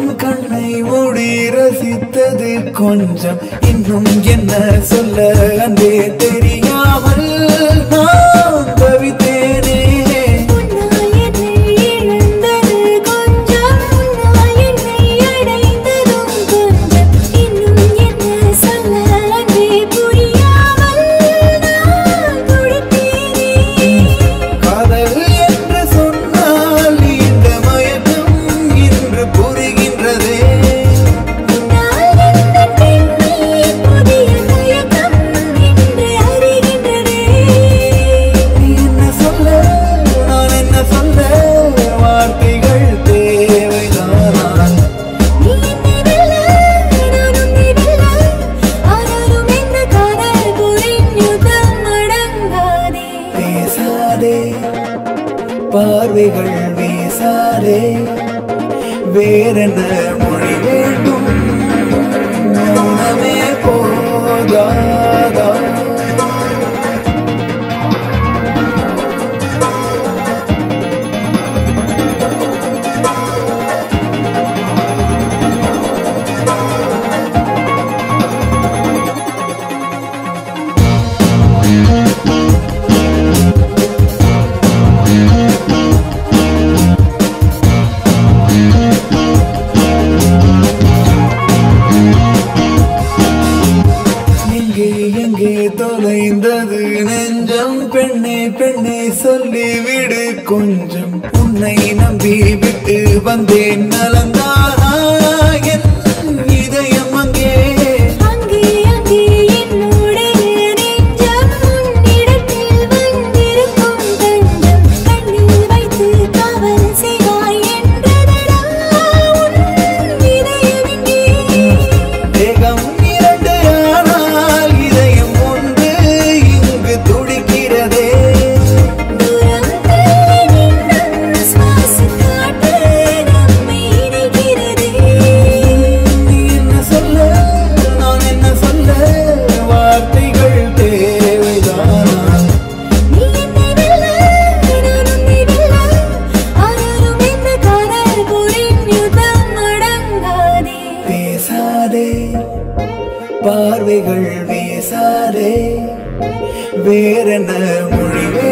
கண்ணை மூடி ரசித்தது கொஞ்சம் இன்னும் என்ன சொல்ல அன்பே தெரியாமல் நான் தவித்தேனே உன்னால் என்னை இழந்தது கொஞ்சம் உன்னால் என்னை அடைந்ததும் கொஞ்சம் இன்னும் என்ன சொல்ல அன்பே புரியாமல் நான் துடித்தேனே காதல் என்று சொன்னால் இந்த மயக்கம் இன்று புரிகின்றதே உன்னால் இந்த பெண்மை புதிய தயக்கம் என்று அறிகின்றதே நீ என்ன சொல்ல நான் என்ன சொல்ல வார்த்தைகள் தேவைதான் நீ என்னை வெல்ல நான் உன்னை வெல்ல ஆனாலும் என்ன காதல் போரின் யுத்தம் அடங்காதே பேசாதே பார்வைகள் வீசாதே வேறென்ன மொழி வேண்டும் மௌனமே போதாதா எங்கே எங்கே தொலைந்தது நெஞ்சம் பெண்ணே பெண்ணே சொல்லிவிடு கொஞ்சம் உன்னை நம்பி விட்டு வந்தேன் நலந்தானா என் இதயம் அங்கே அங்கே அங்கே என்னுடைய நெஞ்சம் உன்னிடத்தில் வந்திருக்கும் தஞ்சம் கண்ணில் வைத்து காவல் செய்வாய் என்றதடா உன் இதயம் இங்கே தேகம் இரண்டு ஆனால் இதயம் ஒன்று இங்கு துடிக்கிறதே தூரம் தள்ளி நின்றும் சுவாச காற்று நம்மை இணைக்கிறதே நீ என்ன சொல்ல நான் என்ன சொல்ல வார்த்தைகள் தேவைதான் நீ என்னை வெல்ல நான் உன்னை வெல்ல ஆனாலும் என்ன காதல் போரின் யுத்தம் அடங்காதே பேசாதே பார்வைகள் வீசாதே வேறென்ன மொழி